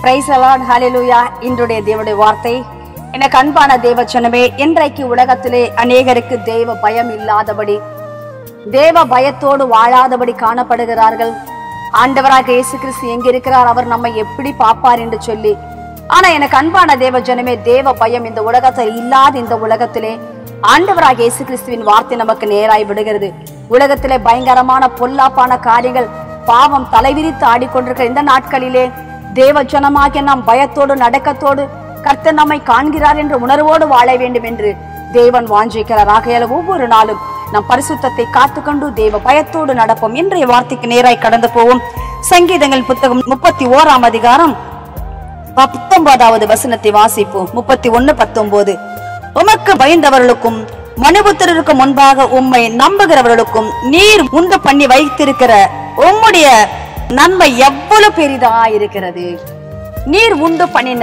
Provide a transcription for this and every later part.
price allot ஹalleluya இன்றைய தேவனுடைய வார்த்தை எனக்கு அன்பான தேவச்சனமே இன்றைக்கு உலகத்திலே அநேகருக்கு தேவ பயம் இல்லாதபடி தேவ பயத்தோடு வாழாதபடி காணப்படுகிறார்கள் ஆண்டவராக இயேசு கிறிஸ்து எங்க இருக்கிறார் அவர் நம்மை எப்படி பார்ப்பார் என்று சொல்லி ஆனா எனக்கு அன்பான தேவ ஜனமே தேவ பயம் இந்த உலகத்தில் இல்லாத இந்த உலகத்திலே ஆண்டவராக இயேசு கிறிஸ்துவின் வார்த்தை நமக்கு நேராய் விடுகிறது உலகத்திலே பயங்கரமான பொல்லாப்பான காரியங்கள் பாவம் தலைவிரித்து ஆடிக்கொண்டிருக்கிற இந்த நாட்களிலே தேவ ஜனமாகிய நாம் பயத்தோடு நடக்கத்தோடு கர்த்தர் நம்மை காண்கிறார் என்ற உணர்வோடு வாழ வேண்டும் என்று தேவன் வாஞ்சிக்கிறார் ஆகையால ஒவ்வொரு நாளும் நம் பரிசுத்தத்தை காத்துக்கொண்டு தேவ பயத்தோடு நடப்போம் இன்றைய வார்த்தைக்கு நேராய் கடந்து போவோம் சங்கீதங்கள் புத்தகம் முப்பத்தி ஓராம் அதிகாரம் பத்தொன்பதாவது வசனத்தை வாசிப்போம் முப்பத்தி ஒன்னு பத்தொன்பது உமக்கு பயந்தவர்களுக்கும் மனுபுத்திரருக்கு முன்பாக உம்மை நம்புகிறவர்களுக்கும் நீர் உண்டு பண்ணி வைத்திருக்கிற உம்முடைய நன்மை எவ்வளவு பெரிதா இருக்கிறது நீர் உண்டு பண்ணின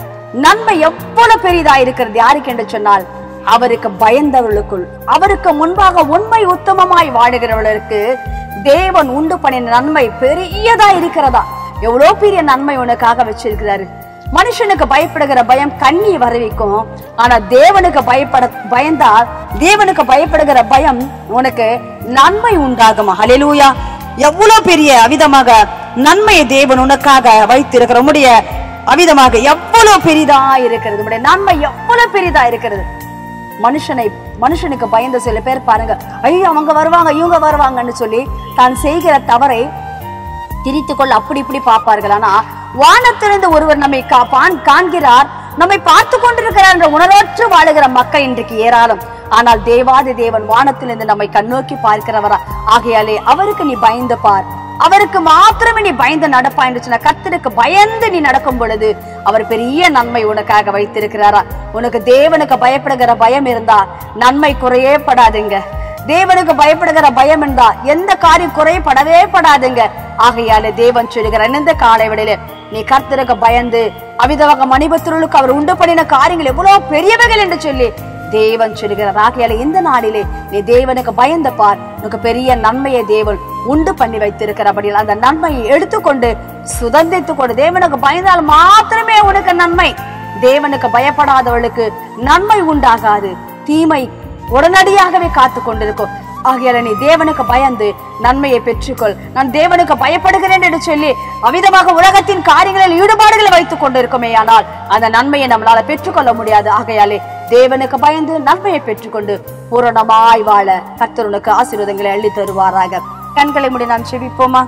நன்மை எவ்வளவு பெரிதா இருக்கிறது யாருக்கு என்று சொன்னால் அவருக்கு பயந்தவர்களுக்குள் அவருக்கு முன்பாக உண்மை உத்தமமாய் வாழுகிறவர்களுக்கு தேவன் உண்டு பண்ணின நன்மை பெரியதா இருக்கிறதா எவ்வளவு பெரிய நன்மை உனக்காக வச்சிருக்கிறாரு மனுஷனுக்கு பயப்படுகிற பயம் கண்ணி வரவிக்கும் ஆனா தேவனுக்கு பயப்பட பயந்தால் தேவனுக்கு பயப்படுகிற பயம் உனக்கு நன்மை உண்டாகுமா ஹalleluya எவ்வளவு பெரிய அவிதமாக நன்மையை தேவன் உனக்காக வைத்திருக்கிற உம்முடைய அவிதமாக எவ்வளவு பெரிதா இருக்கிறது உம்முடைய நன்மை எவ்வளவு பெரிதா இருக்கிறது மனுஷனை மனுஷனுக்கு பயந்த சில பேர் பாருங்க ஐயோ அவங்க வருவாங்க இவங்க வருவாங்கன்னு சொல்லி தான் செய்கிற தவறை திரித்து கொள்ள அப்படி இப்படி பார்ப்பார்கள் ஆனா வானத்திலிருந்து ஒருவர் நம்மை கா- பான்- காண்கிறார் நம்மை பார்த்து கொண்டிருக்கிறார் என்ற உணர்வற்று வாழுகிற மக்கள் இன்றைக்கு ஏராளம் ஆனால் தேவாதி தேவன் வானத்திலிருந்து நம்மை கண்ணோக்கி பார்க்கிறவரா ஆகையாலே அவருக்கு நீ பயந்து பார் அவருக்கு மாத்திரமே நீ பயந்து நடப்பா என்று சொன்ன கர்த்தருக்கு பயந்து நீ நடக்கும் பொழுது அவர் பெரிய நன்மை உனக்காக வைத்திருக்கிறாரா உனக்கு தேவனுக்கு பயப்படுகிற பயம் இருந்தா நன்மை குறையே படாதுங்க தேவனுக்கு பயப்படுகிற பயம் என்றா எந்த காரியம் குறைபடவே படாதுங்க ஆகையால தேவன் சொல்லுகிற இந்த காலை விடையில நீ கர்த்தருக்கு பயந்து அவிதவக மணிபத்திரலுக்கு அவர் உண்டு பண்ணின காரியங்கள் எவ்வளவு பெரியவைகள் என்று சொல்லி தேவன் சொல்லுகிறார் ஆகையால இந்த நாளிலே நீ தேவனுக்கு பயந்த பார் உனக்கு பெரிய நன்மையை தேவன் உண்டு பண்ணி வைத்திருக்கிறபடியால் அந்த நன்மையை எடுத்துக்கொண்டு சுதந்தித்துக் கொண்டு தேவனுக்கு பயந்தால் மாத்திரமே உனக்கு நன்மை தேவனுக்கு பயப்படாதவளுக்கு நன்மை உண்டாகாது தீமை உடனடியாகவே காத்து கொண்டிருக்கும் ஆகையால நீ தேவனுக்கு பயந்து நன்மையை பெற்றுக்கொள் நான் தேவனுக்கு பயப்படுகிறேன் என்று சொல்லி அவிதமாக உலகத்தின் காரியங்களில் ஈடுபாடுகளை வைத்துக் கொண்டிருக்குமே ஆனால் அந்த நன்மையை நம்மளால பெற்றுக்கொள்ள முடியாது ஆகையாலே தேவனுக்கு பயந்து நன்மையை பெற்றுக்கொண்டு பூரணமாய் வாழ கர்த்தர் உனக்கு ஆசீர்வாதங்களை அள்ளி தருவாராக கண்களை முடி நான் செவிப்போமா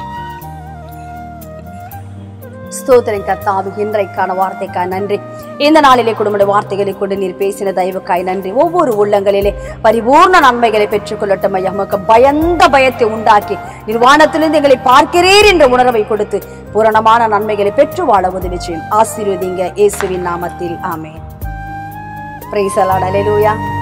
ஸ்தோத்திரம் கர்த்தாவு இன்றைக்கான வார்த்தைக்காய் நன்றி இந்த நாளிலே குடும்ப வார்த்தைகளை கொண்டு நீர் பேசின தயவுக்காய் நன்றி ஒவ்வொரு உள்ளங்களிலே பரிபூர்ண நன்மைகளை பெற்றுக்கொள்ளட்டும் ஐயா உமக்கு பயந்த பயத்தை உண்டாக்கி நீர் வானத்திலிருந்து எங்களை பார்க்கிறீர் என்ற உணர்வை கொடுத்து பூரணமான நன்மைகளை பெற்று வாழ உதவி செய்யும் ஆசீர்வதிங்க இயேசுவின் நாமத்தில் ஆமென் பிரைஸ் அலாட் அல்லேலூயா